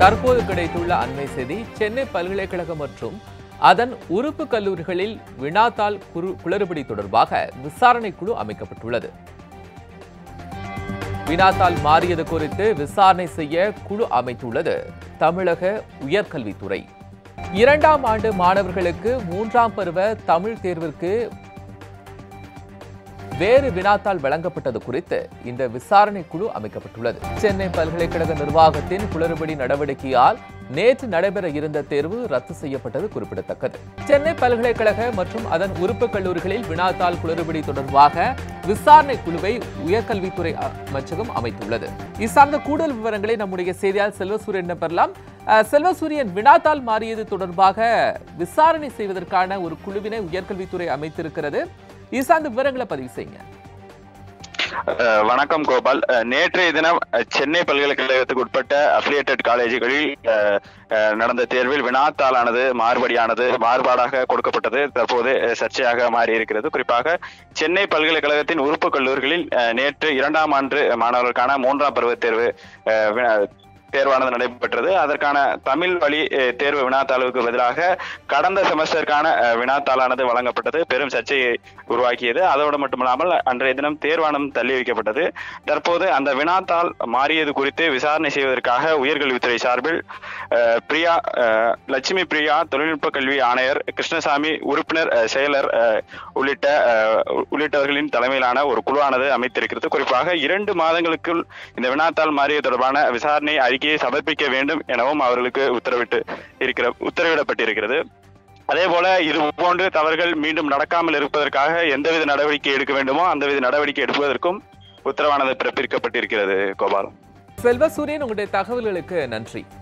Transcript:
தற்போது கிடைத்துள்ள அண்மை செய்தி சென்னை பல்கலைக்கழகம் மற்றும் அதன் உறுப்பு கல்லூரிகளில் வினாத்தாள் குறு குளறுபடி தொடர்பாக விசாரணை குழு அமைக்கப்பட்டுள்ளது வினாத்தாள் மாறியது குறித்து விசாரணை செய்ய குழு அமைத்துள்ளது தமிழக உயர்கல்வித்துறை இரண்டாம் ஆண்டு மாணவர்களுக்கு மூன்றாம் பருவ தமிழ் தேர்விற்கு வேறு வினாத்தாள் வழங்கப்பட்டது குறித்து இந்த விசாரணை குழு அமைக்கப்பட்டுள்ளது சென்னை பல்கலைக்கழக நிர்வாகத்தின் குளறுபடி நடவடிக்கையால் நேற்று நடைபெற இருந்த தேர்வு ரத்து செய்யப்பட்டது குறிப்பிடத்தக்கது சென்னை பல்கலைக்கழக மற்றும் அதன் உறுப்பு கல்லூரிகளில் வினாத்தாள் குளறுபடி தொடர்பாக விசாரணை குழுவை உயர்கல்வித்துறை அமைச்சகம் அமைத்துள்ளது இது சார்ந்த கூடுதல் விவரங்களை நம்முடைய செய்தியாளர் செல்வசூரியன் பெறலாம் அஹ், செல்வசூரியன் வினாத்தாள் மாறியது தொடர்பாக விசாரணை செய்வதற்கான ஒரு குழுவினை உயர்கல்வித்துறை அமைத்திருக்கிறது இது சார்ந்த விவரங்களை பதிவு செய்யுங்க அஹ் வணக்கம் கோபால் அஹ் நேற்றைய தினம் அஹ் சென்னை பல்கலைக்கழகத்துக்கு உட்பட்ட அஃபிலியேட்டட் காலேஜுகளில் அஹ், அஹ், நடந்த தேர்வில் வினாத்தாளானது மாறுபடியானது மாறுபாடாக கொடுக்கப்பட்டது தற்போது அஹ், சர்ச்சையாக மாறி இருக்கிறது குறிப்பாக சென்னை பல்கலைக்கழகத்தின் உறுப்பு கல்லூரிகளில் அஹ், நேற்று இரண்டாம் ஆண்டு மாணவர்களுக்கான மூன்றாம் பருவத் தேர்வு அஹ், வி- தேர்வானது நடைபெற்றது அதற்கான தமிழ் வழி அஹ், தேர்வு வினாத்தாளுக்கு பதிலாக கடந்த செமஸ்டருக்கான அஹ், வினாத்தாளானது வழங்கப்பட்டது பெரும் சர்ச்சையை உருவாக்கியது அதோடு மட்டுமல்லாமல் அன்றைய தினம் தேர்வானம் தள்ளி வைக்கப்பட்டது தற்போது அந்த வினாத்தாள் மாறியது குறித்து விசாரணை செய்வதற்காக உயர்கல்வித்துறை சார்பில் அஹ், பிரியா அஹ், லட்சுமி பிரியா தொழில்நுட்ப கல்வி ஆணையர் கிருஷ்ணசாமி உறுப்பினர் அஹ், செயலர் அஹ், உள்ளிட்ட அஹ், உள்ளிட்டவர்களின் தலைமையிலான ஒரு குழுவானது அமைத்திருக்கிறது குறிப்பாக இரண்டு மாதங்களுக்குள் இந்த வினாத்தாள் மாறியது தொடர்பான விசாரணை அறிக்கையை சமர்ப்பிக்க வேண்டும் எனவும் அவர்களுக்கு உத்தரவிட்டு இருக்கிற உத்தரவிடப்பட்டிருக்கிறது அதே போல இது போன்று தவறுகள் மீண்டும் நடக்காமல் இருப்பதற்காக எந்தவித நடவடிக்கை எடுக்க வேண்டுமோ அந்தவித நடவடிக்கை எடுப்பதற்கும் உத்தரவானது பிறப்பிக்கப்பட்டிருக்கிறது கோபால் செல்வசூரியன் உங்களுடைய தகவல்களுக்கு நன்றி